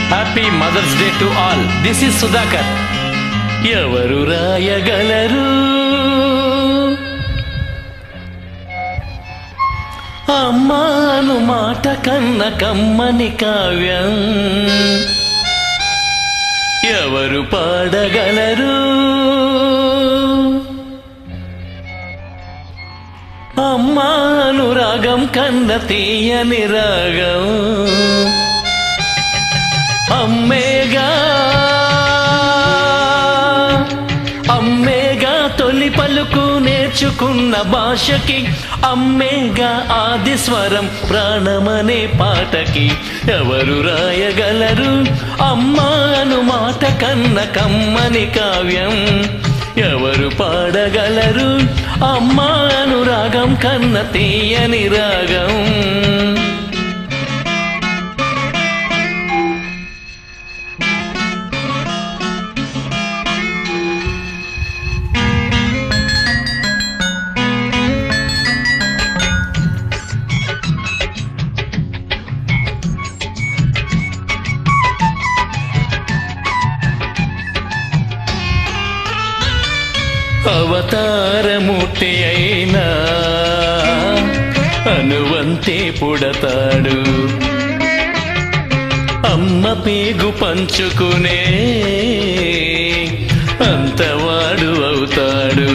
happy mother's day to all this is Sudhakar ఎవరు రాయగలరు అమ్మాను మాట కన్న కమ్మని కావ్యం ఎవరు పాడగలరు అమ్మాను రాగం కన్న తీయని రాగం అమ్మేగా అమ్మేగా తొలి పలుకు నేర్చుకున్న భాషకి అమ్మేగా ఆది స్వరం ప్రాణమనే పాటకి ఎవరు రాయగలరు అమ్మాను మాట కన్న కమ్మని కావ్యం ఎవరు పాడగలరు అమ్మాను రాగం కన్న తీయని రాగం అవతారమూర్తి అయినా అనువంతే పుడతాడు అమ్మ పేగు పంచుకునే అంతవాడు అవుతాడు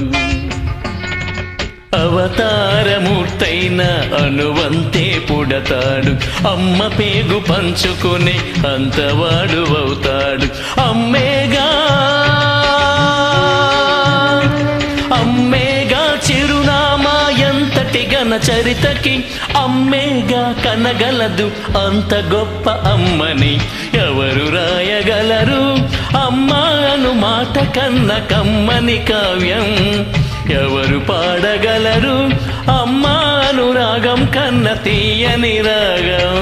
అవతారమూర్తైన అనువంతే పుడతాడు అమ్మ పేగు పంచుకునే అంతవాడు అవుతాడు అమ్మేగా అమ్మేగా చిరునామా ఎంతటి ఘన చరితకి అమ్మేగా కనగలదు అంత గొప్ప అమ్మని ఎవరు రాయగలరు అమ్మాను మాట కన్న కమ్మని కావ్యం ఎవరు పాడగలరు అమ్మాను రాగం కన్న తీయని రాగం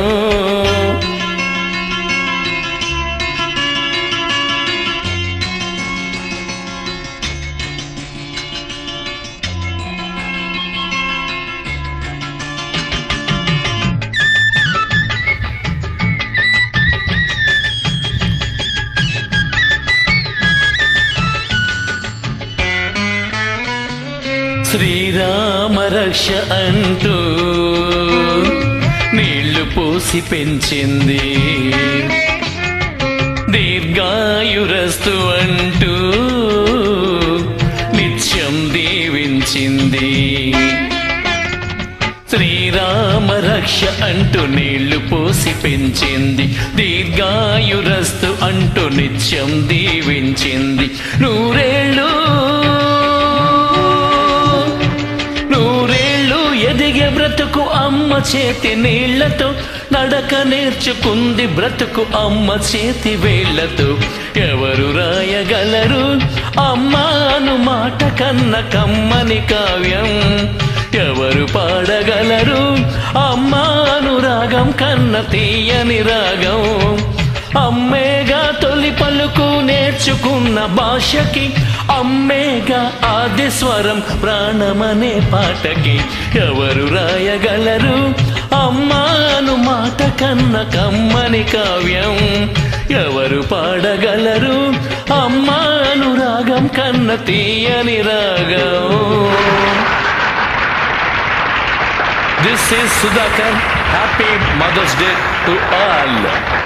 శ్రీరామ రక్ష అంటూ నీళ్లు పోసి పెంచింది దీర్ఘాయురస్తు అంటూ నిత్యం దీవించింది శ్రీరామ రక్ష అంటూ నీళ్లు పోసి పెంచింది దీర్ఘాయురస్తు అంటూ నిత్యం దీవించింది నూరేళ్ళు నూరేళ్ళు ఎదిగే బ్రతుకు అమ్మ చేతి నీళ్లతో నడక నేర్చుకుంది బ్రతుకు అమ్మ చేతి వేళ్లతో ఎవరు రాయగలరు అమ్మాను మాట కన్న కమ్మని కావ్యం ఎవరు పాడగలరు అమ్మాను రాగం కన్న తీయని రాగం అమ్మేగా తొలి పలుకు నేర్చుకున్న భాషకి అమ్మేగా ఆది స్వరం ప్రాణమనే పాటకి ఎవరు రాయగలరు అమ్మాను మాట కన్న కమ్మని కావ్యం ఎవరు పాడగలరు అమ్మాను రాగం కన్న తీయని రాగం this is Sudhakar happy mother's day to all